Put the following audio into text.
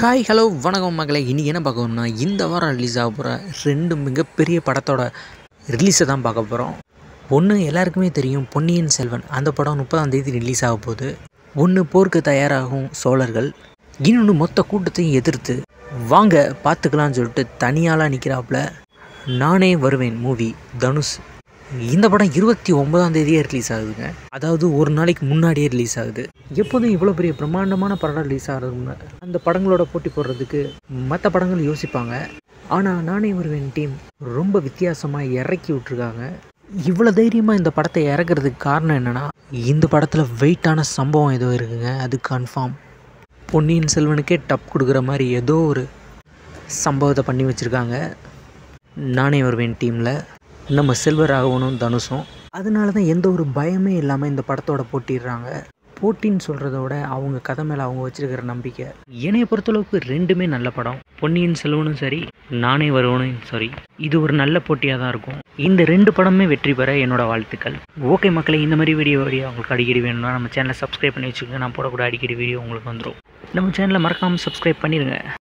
hi hello வணக்கம் மகளே இன்றைக்கி என்ன பார்க்கணும்னா இந்த வாரம் ரிலீஸ் ஆக போகிற ரெண்டு மிகப்பெரிய படத்தோட ரிலீஸை தான் பார்க்க போகிறோம் ஒன்று எல்லாருக்குமே தெரியும் பொன்னியின் செல்வன் அந்த படம் முப்பதாம் தேதி ரிலீஸ் ஆக போகுது ஒன்று போருக்கு தயாராகும் சோழர்கள் இன்னொன்று மொத்த கூட்டத்தையும் எதிர்த்து வாங்க பார்த்துக்கலாம்னு சொல்லிட்டு தனியாளாக நிற்கிறாப்புல நானே வருவேன் மூவி தனுஷ் இந்த படம் இருபத்தி ஒன்பதாம் தேதியே ரிலீஸ் ஆகுதுங்க அதாவது ஒரு நாளைக்கு முன்னாடியே ரிலீஸ் ஆகுது எப்போதும் இவ்வளோ பெரிய பிரம்மாண்டமான படம் ரிலீஸ் ஆகிறதுன்னு அந்த படங்களோட போட்டி போடுறதுக்கு மற்ற படங்கள் யோசிப்பாங்க ஆனால் நானே வருவேன் டீம் ரொம்ப வித்தியாசமாக இறக்கி விட்ருக்காங்க இவ்வளோ தைரியமாக இந்த படத்தை இறக்குறதுக்கு காரணம் என்னென்னா இந்த படத்தில் வெயிட்டான சம்பவம் ஏதோ இருக்குங்க அது கன்ஃபார்ம் பொன்னியின் செல்வனுக்கே டப் கொடுக்குற மாதிரி ஏதோ ஒரு சம்பவத்தை பண்ணி வச்சுருக்காங்க நானே வருவேன் டீமில் நம்ம செல்வராகவனும் தனுஷும் அதனால தான் எந்த ஒரு பயமே இல்லாமல் இந்த படத்தோட போட்டிடுறாங்க போட்டின்னு சொல்கிறத விட அவங்க கதை மேலே அவங்க வச்சிருக்கிற நம்பிக்கை என்னைய பொறுத்தளவுக்கு ரெண்டுமே நல்ல படம் பொன்னியின் செல்வனும் சரி நானே வருவனும் சரி இது ஒரு நல்ல போட்டியாக தான் இருக்கும் இந்த ரெண்டு படமே வெற்றி பெற என்னோட வாழ்த்துக்கள் ஓகே மக்களே இந்த மாதிரி வீடியோ வீடியோ உங்களுக்கு அடிக்கடி வேணும்னா நம்ம சேனலை சப்ஸ்கிரைப் பண்ணி வச்சுக்கோங்க நான் போடக்கூட அடிக்கடி வீடியோ உங்களுக்கு வந்துடும் நம்ம சேனலை மறக்காமல் சப்ஸ்கிரைப் பண்ணிடுங்க